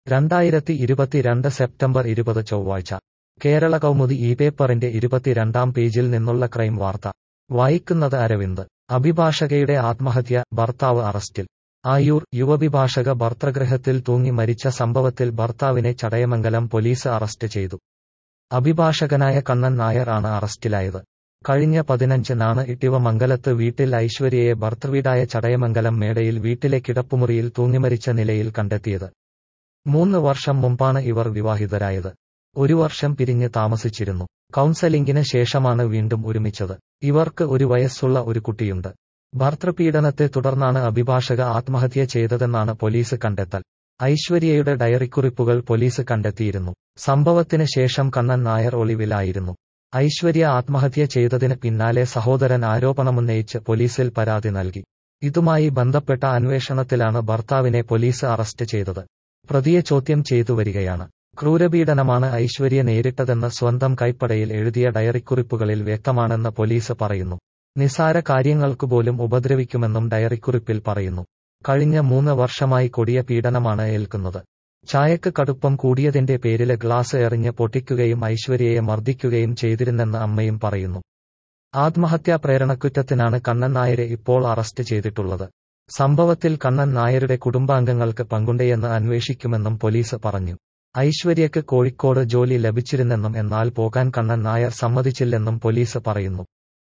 രണ്ടായിരത്തി ഇരുപത്തിരണ്ട് സെപ്റ്റംബർ ഇരുപത് ചൊവ്വാഴ്ച കേരള കൗമുദി ഈ പേപ്പറിന്റെ ഇരുപത്തിരണ്ടാം പേജിൽ നിന്നുള്ള ക്രൈം വാർത്ത വായിക്കുന്നത് അരവിന്ദ് അഭിഭാഷകയുടെ ആത്മഹത്യ ഭർത്താവ് അറസ്റ്റിൽ ആയൂർ യുവഭിഭാഷക ഭർത്തൃഗൃഹത്തിൽ തൂങ്ങി മരിച്ച സംഭവത്തിൽ ഭർത്താവിനെ ചടയമംഗലം പോലീസ് അറസ്റ്റ് ചെയ്തു അഭിഭാഷകനായ കണ്ണൻ നായർ ആണ് അറസ്റ്റിലായത് കഴിഞ്ഞ പതിനഞ്ചിനാണ് ഇട്ടിവമംഗലത്ത് വീട്ടിൽ ഐശ്വര്യയെ ഭർത്തൃവീടായ ചടയമംഗലം മേടയിൽ വീട്ടിലെ കിടപ്പുമുറിയിൽ തൂങ്ങിമരിച്ച നിലയിൽ കണ്ടെത്തിയത് മൂന്ന് വർഷം മുമ്പാണ് ഇവർ വിവാഹിതരായത് ഒരു വർഷം പിരിഞ്ഞ് താമസിച്ചിരുന്നു കൗൺസലിംഗിന് ശേഷമാണ് വീണ്ടും ഒരുമിച്ചത് ഇവർക്ക് ഒരു വയസ്സുള്ള ഒരു കുട്ടിയുണ്ട് ഭർത്തൃപീഡനത്തെ തുടർന്നാണ് അഭിഭാഷക ആത്മഹത്യ ചെയ്തതെന്നാണ് പോലീസ് കണ്ടെത്തൽ ഐശ്വര്യയുടെ ഡയറിക്കുറിപ്പുകൾ പോലീസ് കണ്ടെത്തിയിരുന്നു സംഭവത്തിന് ശേഷം കണ്ണൻ നായർ ഒളിവിലായിരുന്നു ഐശ്വര്യ ആത്മഹത്യ ചെയ്തതിന് പിന്നാലെ സഹോദരൻ ആരോപണമുന്നയിച്ച് പോലീസിൽ പരാതി നൽകി ഇതുമായി ബന്ധപ്പെട്ട അന്വേഷണത്തിലാണ് ഭർത്താവിനെ പോലീസ് അറസ്റ്റ് ചെയ്തത് പ്രതിയെ ചോദ്യം ചെയ്തു വരികയാണ് ക്രൂരപീഡനമാണ് ഐശ്വര്യ നേരിട്ടതെന്ന് സ്വന്തം കൈപ്പടയിൽ എഴുതിയ ഡയറിക്കുറിപ്പുകളിൽ വ്യക്തമാണെന്ന് പോലീസ് പറയുന്നു നിസാര കാര്യങ്ങൾക്കുപോലും ഉപദ്രവിക്കുമെന്നും ഡയറിക്കുറിപ്പിൽ പറയുന്നു കഴിഞ്ഞ മൂന്ന് വർഷമായി കൊടിയ പീഡനമാണ് ഏൽക്കുന്നത് ചായക്ക് കടുപ്പം കൂടിയതിന്റെ പേരില് ഗ്ലാസ് എറിഞ്ഞ് പൊട്ടിക്കുകയും ഐശ്വര്യയെ മർദ്ദിക്കുകയും ചെയ്തിരുന്നെന്ന് അമ്മയും പറയുന്നു ആത്മഹത്യാ പ്രേരണക്കുറ്റത്തിനാണ് കണ്ണൻ നായരെ ഇപ്പോൾ അറസ്റ്റ് ചെയ്തിട്ടുള്ളത് സംഭവത്തിൽ കണ്ണൻ നായരുടെ കുടുംബാംഗങ്ങൾക്ക് പങ്കുണ്ടെന്ന് അന്വേഷിക്കുമെന്നും പോലീസ് പറഞ്ഞു ഐശ്വര്യക്ക് കോഴിക്കോട് ജോലി ലഭിച്ചിരുന്നെന്നും എന്നാൽ പോകാൻ കണ്ണൻ നായർ സമ്മതിച്ചില്ലെന്നും പോലീസ് പറയുന്നു